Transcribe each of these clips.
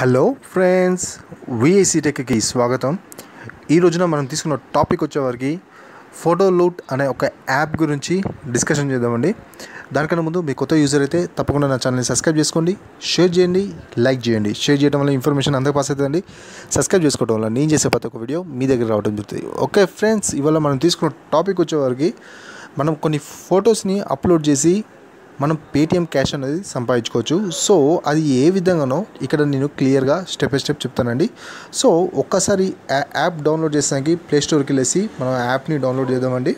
hello friends VIC టెక్కి స్వాగతం ఈ రోజున మనం తీసుకున్న టాపిక్ వచ్చేవారికి ఫోటో లూట్ అనే ఒక యాప్ గురించి డిస్కషన్ చేద్దామండి దానికన్నా ముందు మీ కొత్త యూజర్ అయితే తప్పకుండా నా ఛానల్ని సబ్స్క్రైబ్ చేసుకోండి షేర్ చేయండి లైక్ చేయండి షేర్ చేయడం వల్ల ఇన్ఫర్మేషన్ అందరికి పాస్ అవుతుందండి సబ్స్క్రైబ్ చేసుకోవడం వల్ల నేను చేసే ప్రతి ఒక్క వీడియో మీ దగ్గర రావడం జరుగుతుంది ఓకే ఫ్రెండ్స్ ఇవాళ మనం తీసుకున్న టాపిక్ వచ్చేవారికి మనం కొన్ని ఫొటోస్ని అప్లోడ్ చేసి మనం పేటిఎం క్యాష్ అనేది సంపాదించుకోవచ్చు సో అది ఏ విధంగానో ఇక్కడ నేను క్లియర్గా స్టెప్ బై స్టెప్ చెప్తానండి సో ఒక్కసారి యా- యాప్ డౌన్లోడ్ చేసానికి ప్లే స్టోర్కి వెళ్ళేసి మనం యాప్ని డౌన్లోడ్ చేద్దామండి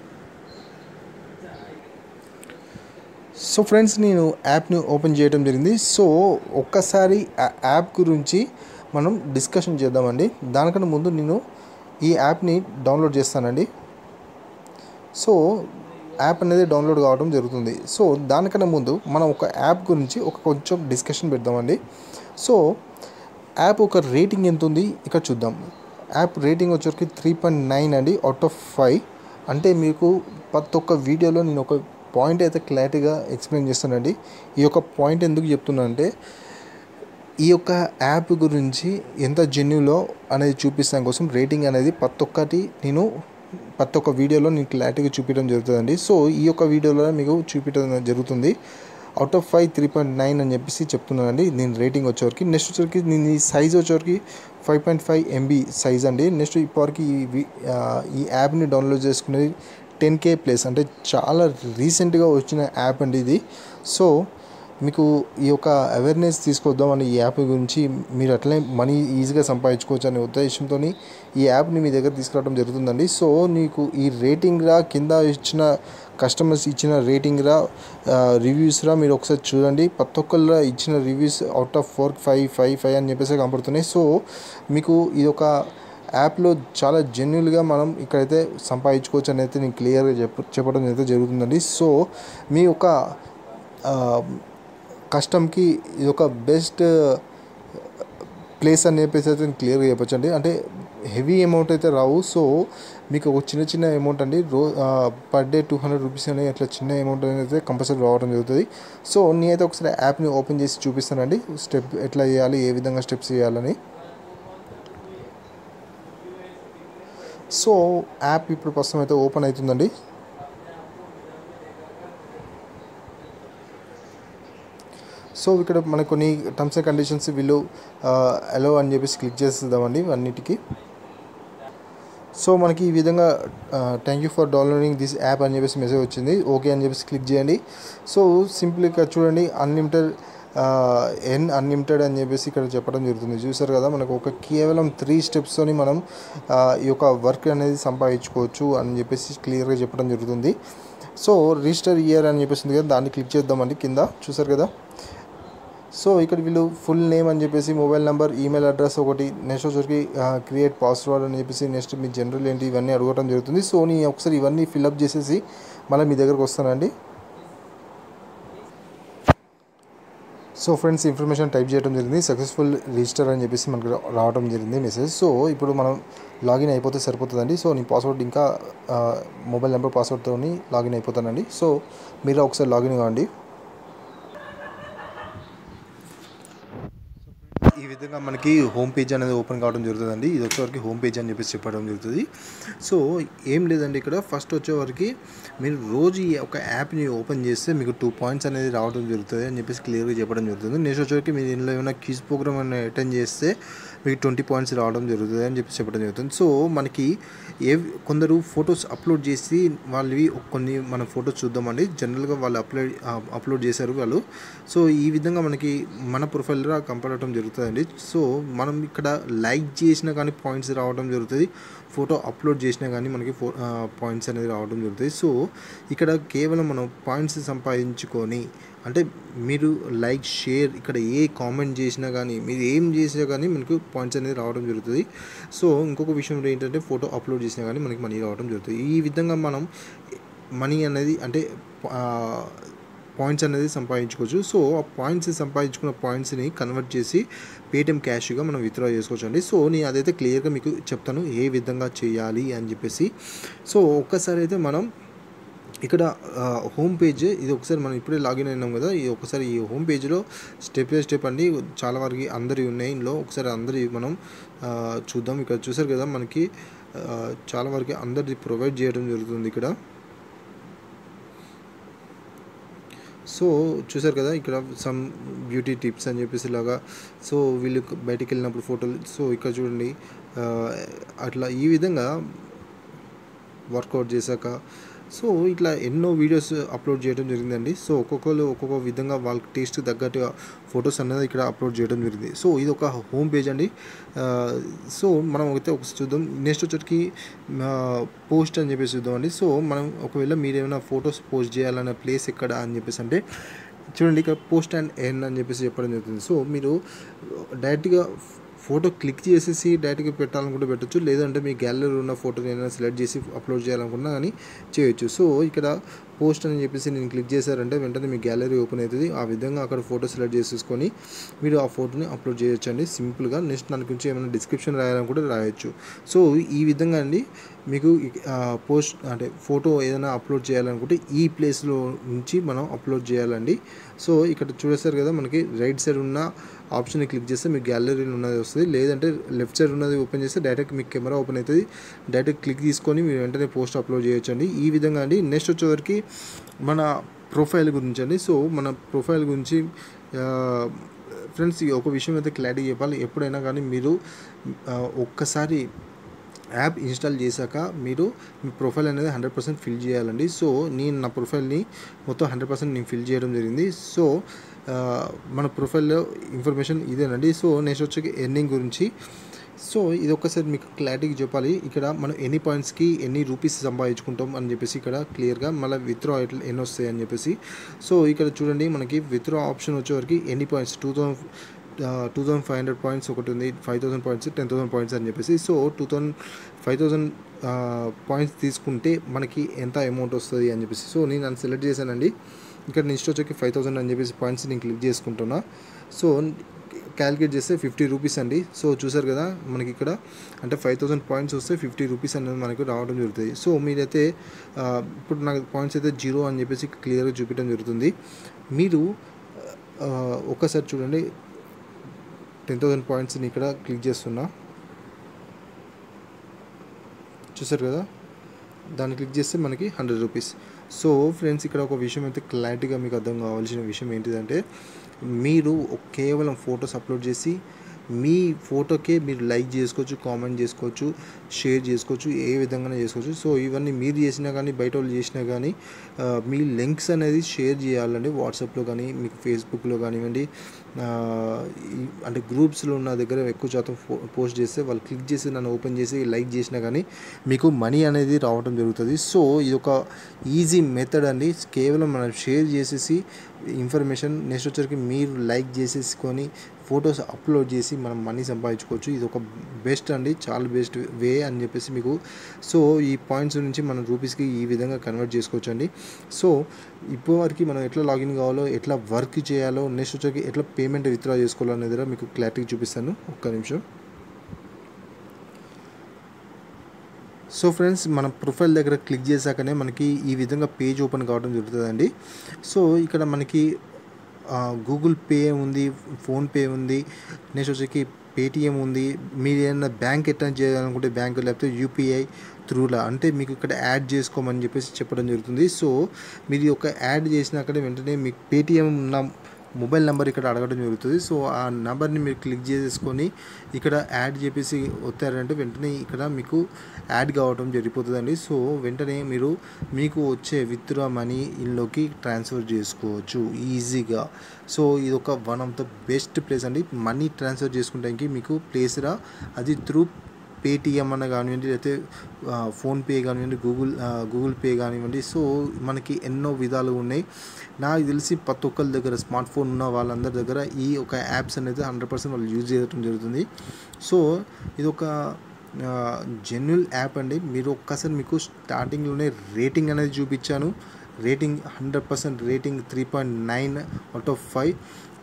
సో ఫ్రెండ్స్ నేను యాప్ని ఓపెన్ చేయడం జరిగింది సో ఒక్కసారి ఆ యాప్ గురించి మనం డిస్కషన్ చేద్దామండి దానికన్నా ముందు నేను ఈ యాప్ని డౌన్లోడ్ చేస్తానండి సో యాప్ అనేది డౌన్లోడ్ కావడం జరుగుతుంది సో దానికన్నా ముందు మనం ఒక యాప్ గురించి ఒక కొంచెం డిస్కషన్ పెడదామండి సో యాప్ ఒక రేటింగ్ ఎంత ఉంది ఇక్కడ చూద్దాం యాప్ రేటింగ్ వచ్చేసరికి త్రీ పాయింట్ నైన్ అండి అవుట్ ఆఫ్ ఫైవ్ అంటే మీకు ప్రతి ఒక్క వీడియోలో నేను ఒక పాయింట్ అయితే క్లారిటీగా ఎక్స్ప్లెయిన్ చేస్తానండి ఈ యొక్క పాయింట్ ఎందుకు చెప్తున్నానంటే ఈ యొక్క యాప్ గురించి ఎంత జెన్యులో అనేది చూపిస్తాం కోసం రేటింగ్ అనేది ప్రతి ఒక్కటి నేను ప్రతి ఒక్క వీడియోలో నేను క్లారిటీగా చూపించడం జరుగుతుందండి సో ఈ యొక్క వీడియోలో మీకు చూపించడం జరుగుతుంది out of five three point nine అని చెప్పేసి చెప్తున్నానండి నేను రేటింగ్ వచ్చేవరకు నెక్స్ట్ వచ్చేవరకు నేను ఈ సైజ్ వచ్చేవరకు five point five MB size అండి నెక్స్ట్ ఇప్పటివరకు ఈ వి- ఆ, ఈ యాప్ని డౌన్లోడ్ చేసుకునేది టెన్ కే ప్లేస్ అంటే చాలా రీసెంట్గా వచ్చిన యాప్ అండి ఇది సో మీకు ఈ యొక్క అవేర్నెస్ తీసుకొద్దాం అనే ఈ యాప్ గురించి మీరు అట్లనే మనీ ఈజీగా సంపాదించుకోవచ్చు అనే ఉద్దేశంతో ఈ యాప్ని మీ దగ్గర తీసుకురావడం జరుగుతుందండి సో నీకు ఈ రేటింగ్ రా కింద ఇచ్చిన కస్టమర్స్ ఇచ్చిన రేటింగ్ రా రివ్యూస్ రా మీరు ఒకసారి చూడండి ప్రతి ఒక్కళ్ళ ఇచ్చిన reviews out of four five five five అని చెప్పేసి కనపడుతున్నాయి సో మీకు ఇది ఒక యాప్లో చాలా జెన్యున్గా మనం ఇక్కడైతే సంపాదించుకోవచ్చు అని అయితే నేను క్లియర్గా చెప్ప చెప్పడం అయితే జరుగుతుందండి సో మీ యొక్క ఆ, కస్టమ్కి ఇది ఒక బెస్ట్ ప్లేస్ అని చెప్పేసి అయితే నేను క్లియర్గా చెప్పొచ్చు అండి అంటే హెవీ అమౌంట్ అయితే రావు సో మీకు ఒక చిన్న చిన్న అమౌంట్ అండి రో per day two hundred rupees అనే అట్లా చిన్న అమౌంట్ అనేది అయితే కంపల్సరీ రావడం జరుగుతుంది సో నేనైతే ఒకసారి యాప్ని ఓపెన్ చేసి చూపిస్తానండి స్టెప్ ఎట్లా చేయాలి ఏ విధంగా స్టెప్స్ చేయాలని సో యాప్ ఇప్పుడు ప్రస్తుతం అయితే ఓపెన్ అవుతుందండి సో ఇక్కడ మనకు కొన్ని టర్మ్స్ అండ్ కండిషన్స్ వీళ్ళు అలో అని చెప్పేసి క్లిక్ చేసేద్దామండి అన్నిటికీ సో మనకి ఈ విధంగా thank you for downloading this app అని చెప్పేసి మెసేజ్ వచ్చింది ఓకే అని చెప్పేసి క్లిక్ చేయండి సో సింపుల్ ఇక్కడ చూడండి అన్లిమిటెడ్ ఎన్ అన్లిమిటెడ్ అని చెప్పేసి ఇక్కడ చెప్పడం జరుగుతుంది చూసారు కదా మనకు ఒక కేవలం త్రీ స్టెప్స్తోని మనం ఆ, ఈ యొక్క వర్క్ అనేది సంపాదించుకోవచ్చు అని చెప్పేసి క్లియర్గా చెప్పడం జరుగుతుంది సో రిజిస్టర్ ఇయర్ అని చెప్పేసి ఉంది కదా దాన్ని క్లిక్ చేద్దామండి కింద చూసారు కదా సో ఇక్కడ వీళ్ళు ఫుల్ నేమ్ అని చెప్పేసి మొబైల్ నెంబర్ ఈమెయిల్ అడ్రస్ ఒకటి నెక్స్ట్ వచ్చరికి క్రియేట్ పాస్వర్డ్ అని చెప్పేసి నెక్స్ట్ మీ జనరల్ ఏంటి ఇవన్నీ అడగడం జరుగుతుంది సో నేను ఒకసారి ఇవన్నీ ఫిల్అప్ చేసేసి మళ్ళీ మీ దగ్గరకు వస్తానండి సో ఫ్రెండ్స్ ఇన్ఫర్మేషన్ టైప్ చేయడం జరిగింది సక్సెస్ఫుల్ రిజిస్టర్ అని చెప్పేసి మనకు రా- రావడం జరిగింది మెసేజ్ సో ఇప్పుడు మనం లాగిన్ అయిపోతే సరిపోతుందండి సో నేను పాస్వర్డ్ ఇంకా ఆ, మొబైల్ నెంబర్ పాస్వర్డ్తో లాగిన్ అయిపోతానండి సో మీరు ఒకసారి లాగిన్ కావండి ఈ విధంగా మనకి హోమ్ పేజ్ అనేది ఓపెన్ కావడం జరుగుతుందండి ఇది వచ్చేవరకు హోమ్ పేజ్ అని చెప్పేసి చెప్పడం జరుగుతుంది సో ఏం లేదండి ఇక్కడ ఫస్ట్ వచ్చేవరకు మీరు రోజు ఈ ఒక యాప్ని ఓపెన్ చేస్తే మీకు టూ పాయింట్స్ అనేది రావడం జరుగుతుంది అని చెప్పేసి క్లియర్గా చెప్పడం జరుగుతుంది నెక్స్ట్ వచ్చేవరకు మీరు ఇందులో ఏమైనా క్యూజ్ ప్రోగ్రామ్ అని అటెండ్ చేస్తే మీకు ట్వంటీ పాయింట్స్ రావడం జరుగుతుంది అని చెప్పి చెప్పడం జరుగుతుంది సో మనకి ఏ కొందరు ఫొటోస్ అప్లోడ్ చేసి వాళ్ళవి కొన్ని మన ఫొటోస్ చూద్దామండి జనరల్గా వాళ్ళు అప్లోడ్ అప్లోడ్ చేశారు వాళ్ళు సో ఈ విధంగా మనకి మన ప్రొఫైల్లో కంపడటం జరుగుతుందండి సో మనం ఇక్కడ లైక్ చేసినా కానీ పాయింట్స్ రావడం జరుగుతుంది ఫోటో అప్లోడ్ చేసినా కానీ మనకి ఫో పాయింట్స్ అనేది రావడం జరుగుతుంది సో ఇక్కడ కేవలం మనం పాయింట్స్ సంపాదించుకొని అంటే మీరు లైక్ షేర్ ఇక్కడ ఏ కామెంట్ చేసినా కానీ మీరు ఏం చేసినా కానీ మనకు పాయింట్స్ అనేది రావడం జరుగుతుంది సో ఇంకొక విషయం ఏంటంటే ఫోటో అప్లోడ్ చేసినా కానీ మనకి మనీ రావడం జరుగుతుంది ఈ విధంగా మనం మనీ అనేది అంటే పాయింట్స్ అనేది సంపాదించుకోవచ్చు సో ఆ పాయింట్స్ సంపాదించుకున్న పాయింట్స్ని కన్వర్ట్ చేసి పేటిఎం క్యాష్గా మనం విత్డ్రా చేసుకోవచ్చు అండి సో నేను అదైతే క్లియర్గా మీకు చెప్తాను ఏ విధంగా చేయాలి అని చెప్పేసి సో ఒక్కసారి అయితే మనం ఇక్కడ హోమ్ పేజ్ ఇది ఒకసారి మనం ఇప్పుడే లాగిన్ అయినాం కదా ఇది ఒకసారి ఈ హోమ్ పేజ్లో స్టెప్ బై స్టెప్ అండి చాలా వరకు అందరి ఉన్నాయి ఇందులో ఒకసారి అందరి మనం ఆ, చూద్దాం ఇక్కడ చూసారు కదా మనకి ఆ, చాలా వరకు అందరిది ప్రొవైడ్ చేయడం జరుగుతుంది ఇక్కడ సో చూసారు కదా ఇక్కడ సమ్ బ్యూటీ టిప్స్ అని చెప్పేసి ఇలాగా సో వీళ్ళు బయటికి వెళ్ళినప్పుడు ఫోటోలు సో ఇక్కడ చూడండి ఆ, అట్లా ఈ విధంగా వర్కౌట్ చేశాక సో ఇట్లా ఎన్నో వీడియోస్ అప్లోడ్ చేయడం జరిగిందండి సో ఒక్కొక్కరు ఒక్కొక్క విధంగా వాళ్ళ టేస్ట్ తగ్గట్టుగా ఫొటోస్ అనేది ఇక్కడ అప్లోడ్ చేయడం జరిగింది సో ఇది ఒక హోమ్ పేజ్ అండి ఆ, సో మనం అయితే ఒకసారి చూద్దాం నెక్స్ట్ వచ్చేటికి పోస్ట్ అని చెప్పేసి చూద్దామండి సో మనం ఒకవేళ మీరు ఏమైనా ఫొటోస్ పోస్ట్ చేయాలన్న ప్లేస్ ఎక్కడ అని చెప్పేసి అంటే చూడండి ఇక్కడ పోస్ట్ అండ్ ఎన్ అని చెప్పేసి చెప్పడం జరుగుతుంది సో మీరు డైరెక్ట్గా ఫోటో క్లిక్ చేసేసి డైరెక్ట్గా పెట్టాలనుకుంటే పెట్టచ్చు లేదంటే మీ గ్యాలరీలో ఉన్న ఫోటోని ఏదైనా సెలెక్ట్ చేసి అప్లోడ్ చేయాలనుకున్నా కానీ చేయొచ్చు సో ఇక్కడ పోస్ట్ అని చెప్పేసి నేను క్లిక్ చేశారంటే వెంటనే మీ గ్యాలరీ ఓపెన్ అవుతుంది ఆ విధంగా అక్కడ ఫోటో సెలెక్ట్ చేసేసుకొని మీరు ఆ ఫోటోని అప్లోడ్ చేయొచ్చు అండి సింపుల్గా నెక్స్ట్ దాని గురించి ఏమైనా డిస్క్రిప్షన్ రాయాలనుకుంటే రాయొచ్చు సో ఈ విధంగా అండి మీకు పోస్ట్ అంటే ఫోటో ఏదైనా అప్లోడ్ చేయాలనుకుంటే ఈ ప్లేస్లో నుంచి మనం అప్లోడ్ చేయాలండి సో ఇక్కడ చూడేస్తారు కదా మనకి రైట్ సైడ్ ఉన్న ఆప్షన్ క్లిక్ చేస్తే మీకు గ్యాలరీలో ఉన్నది వస్తుంది లేదంటే లెఫ్ట్ సైడ్ ఉన్నది ఓపెన్ చేస్తే డైరెక్ట్ మీకు కెమెరా ఓపెన్ అవుతుంది డైరెక్ట్ క్లిక్ తీసుకొని మీరు వెంటనే పోస్ట్ అప్లోడ్ చేయొచ్చు అండి ఈ విధంగా అండి నెక్స్ట్ వచ్చేవరకు మన ప్రొఫైల్ గురించి అండి సో మన ప్రొఫైల్ గురించి ఫ్రెండ్స్ ఒక విషయం అయితే క్లారిటీ చెప్పాలి ఎప్పుడైనా కానీ మీరు ఆ, ఒక్కసారి యాప్ ఇన్స్టాల్ చేశాక మీరు మీ ప్రొఫైల్ అనేది హండ్రెడ్ పర్సెంట్ ఫిల్ చేయాలండి సో నేను నా ప్రొఫైల్ని మొత్తం హండ్రెడ్ పర్సెంట్ నేను ఫిల్ చేయడం జరిగింది సో ఆ, మన ప్రొఫైల్లో ఇన్ఫర్మేషన్ ఇదేనండి సో నెక్స్ట్ వచ్చి ఎర్నింగ్ గురించి సో ఇది ఒక్కసారి మీకు క్లారిటీగా చెప్పాలి ఇక్కడ మనం ఎన్ని పాయింట్స్కి ఎన్ని రూపీస్ సంపాదించుకుంటాం అని చెప్పేసి ఇక్కడ క్లియర్గా మళ్ళీ విత్డ్రా ఎట్లా ఎన్ని వస్తాయి అని చెప్పేసి సో ఇక్కడ చూడండి మనకి విత్డ్రా ఆప్షన్ వచ్చేవరకు ఎన్ని points two thousand two thousand five hundred points ఒకటి ఉంది five thousand points ten thousand points అని చెప్పేసి so two thousand five thousand points తీసుకుంటే మనకి ఎంత అమౌంట్ వస్తుంది అని చెప్పేసి సో నేను నన్ను సెలెక్ట్ చేశానండి ఇక్కడ నెక్స్ట్ వచ్చేకి ఫైవ్ థౌసండ్ అని చెప్పేసి పాయింట్స్ నేను క్లిక్ చేసుకుంటున్నా సో క్యాలిక్యులేట్ చేస్తే ఫిఫ్టీ రూపీస్ అండి సో చూసారు కదా మనకి ఇక్కడ అంటే ఫైవ్ థౌసండ్ పాయింట్స్ వస్తే ఫిఫ్టీ రూపీస్ అనేది మనకు రావడం జరుగుతుంది సో మీరైతే ఆ, ఇప్పుడు నాకు పాయింట్స్ అయితే జీరో అని చెప్పేసి క్లియర్గా చూపించడం జరుగుతుంది మీరు ఆ, ఒక్కసారి చూడండి టెన్ థౌసండ్ పాయింట్స్ని ఇక్కడ క్లిక్ చేస్తున్నా చూసారు కదా దాన్ని క్లిక్ చేస్తే మనకి హండ్రెడ్ రూపీస్ సో ఫ్రెండ్స్ ఇక్కడ ఒక విషయం అయితే క్లారిటీగా మీకు అర్థం కావాల్సిన విషయం ఏంటిదంటే మీరు కేవలం ఫొటోస్ అప్లోడ్ చేసి మీ ఫోటోకే మీరు లైక్ చేసుకోవచ్చు కామెంట్ చేసుకోవచ్చు షేర్ చేసుకోవచ్చు ఏ విధంగానే చేసుకోవచ్చు సో ఇవన్నీ మీరు చేసినా కానీ బయట వాళ్ళు చేసినా కానీ ఆ, మీ లింక్స్ అనేది షేర్ చేయాలండి వాట్సాప్లో కానీ మీకు ఫేస్బుక్లో కానివ్వండి ఆ, ఈ- అంటే గ్రూప్స్లో ఉన్న దగ్గర ఎక్కువ శాతం ఫో పోస్ట్ చేస్తే వాళ్ళు క్లిక్ చేసి నన్ను ఓపెన్ చేసి లైక్ చేసినా కానీ మీకు మనీ అనేది రావడం జరుగుతుంది సో ఇది ఒక ఈజీ మెథడ్ అండి కేవలం మనం షేర్ చేసేసి ఇన్ఫర్మేషన్ నెక్స్ట్ వచ్చరికి మీరు లైక్ చేసేసుకొని ఫొటోస్ అప్లోడ్ చేసి మనం మనీ సంపాదించుకోవచ్చు ఇది ఒక బెస్ట్ అండి చాలా బెస్ట్ వే అని చెప్పేసి మీకు సో ఈ పాయింట్స్ నుంచి మనం రూపీస్కి ఈ విధంగా కన్వర్ట్ చేసుకోవచ్చు అండి సో ఇప్పటివరకు మనం ఎట్లా లాగిన్ కావాలో ఎట్లా వర్క్ చేయాలో నెక్స్ట్ వచ్చరికి ఎట్లా పేమెంట్ విత్డ్రా చేసుకోవాలో అనేది కూడా మీకు క్లారిటీ చూపిస్తాను ఒక్క నిమిషం సో ఫ్రెండ్స్ మన ప్రొఫైల్ దగ్గర క్లిక్ చేశాకనే మనకి ఈ విధంగా పేజ్ ఓపెన్ కావడం జరుగుతుందండి సో ఇక్కడ మనకి గూగుల్ పే ఉంది ఫోన్పే ఉంది నెక్స్ట్ వచ్చేసి పేటిఎం ఉంది మీరు ఏదైనా బ్యాంక్ అటెండ్ చేయాలనుకుంటే బ్యాంక్ లేకపోతే యూపీఐ త్రూలా అంటే మీకు ఇక్కడ యాడ్ చేసుకోమని చెప్పేసి చెప్పడం జరుగుతుంది సో మీరు ఒక యాడ్ చేసినాకనే వెంటనే మీకు పేటిఎం ఉన్న మొబైల్ నెంబర్ ఇక్కడ అడగడం జరుగుతుంది సో ఆ నెంబర్ని మీరు క్లిక్ చేసేసుకొని ఇక్కడ యాడ్ చేసేసి వచ్చారంటే వెంటనే ఇక్కడ మీకు యాడ్ కావడం జరిగిపోతుందండి సో వెంటనే మీరు మీకు వచ్చే విత్డ్రా మనీ ఇందులోకి ట్రాన్స్ఫర్ చేసుకోవచ్చు ఈజీగా సో ఇది ఒక one of the best place అండి మనీ ట్రాన్స్ఫర్ చేసుకుంటానికి మీకు ప్లేస్ రా అది త్రూ పేటిఎం అన్న కానివ్వండి లేకపోతే ఆ, ఫోన్పే కానివ్వండి గూగుల్ ఆ, గూగుల్ పే కానివ్వండి సో మనకి ఎన్నో విధాలు ఉన్నాయి నాకు తెలిసి ప్రతి ఒక్కరి దగ్గర స్మార్ట్ ఫోన్ ఉన్న వాళ్ళందరి దగ్గర ఈ ఒక యాప్స్ అనేది హండ్రెడ్ పర్సెంట్ వాళ్ళు యూజ్ చేయడం జరుగుతుంది సో ఇది ఒక జెన్యున్ యాప్ అండి మీరు ఒక్కసారి మీకు స్టార్టింగ్లోనే రేటింగ్ అనేది చూపించాను rating hundred percent rating three point nine out of five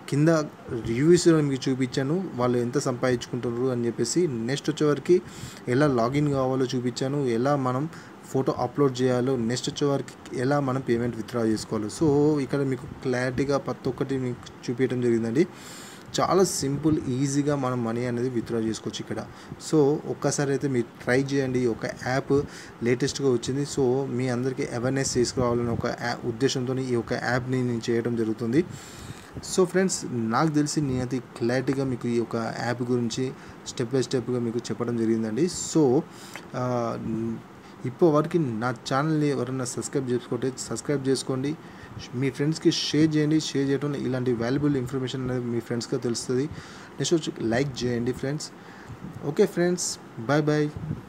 కింద రివ్యూస్లో మీకు చూపించాను వాళ్ళు ఎంత సంపాదించుకుంటున్నారు అని చెప్పేసి నెక్స్ట్ వచ్చేవరకు ఎలా లాగిన్ కావాలో చూపించాను ఎలా మనం ఫోటో అప్లోడ్ చేయాలో నెక్స్ట్ వచ్చేవరకు ఎలా మనం పేమెంట్ విత్డ్రా చేసుకోవాలో సో ఇక్కడ మీకు క్లారిటీగా ప్రతి ఒక్కటి మీకు చూపించడం జరిగిందండి చాలా సింపుల్ ఈజీగా మనం మనీ అనేది విత్డ్రా చేసుకోవచ్చు ఇక్కడ సో ఒక్కసారి అయితే మీరు ట్రై చేయండి ఒక యాప్ లేటెస్ట్గా వచ్చింది సో మీ అందరికీ అవేర్నెస్ తీసుకురావాలని ఒక యా- ఉద్దేశంతో ఈ ఒక యాప్ని నేను చేయడం జరుగుతుంది సో ఫ్రెండ్స్ నాకు తెలిసి నేనైతే క్లారిటీగా మీకు ఈ యొక్క యాప్ గురించి స్టెప్ బై స్టెప్గా మీకు చెప్పడం జరిగిందండి సో ఆ, ఇప్పటి వరకు నా ఛానల్ని ఎవరైనా సబ్స్క్రైబ్ చేసుకోండి సబ్స్క్రైబ్ చేసుకోండి మీ ఫ్రెండ్స్కి షేర్ చేయండి షేర్ చేయడం వల్ల ఇలాంటి వాల్యుబుల్ ఇన్ఫర్మేషన్ అనేది మీ ఫ్రెండ్స్గా తెలుస్తుంది నెక్స్ట్ వచ్చి లైక్ చేయండి friends okay friends bye bye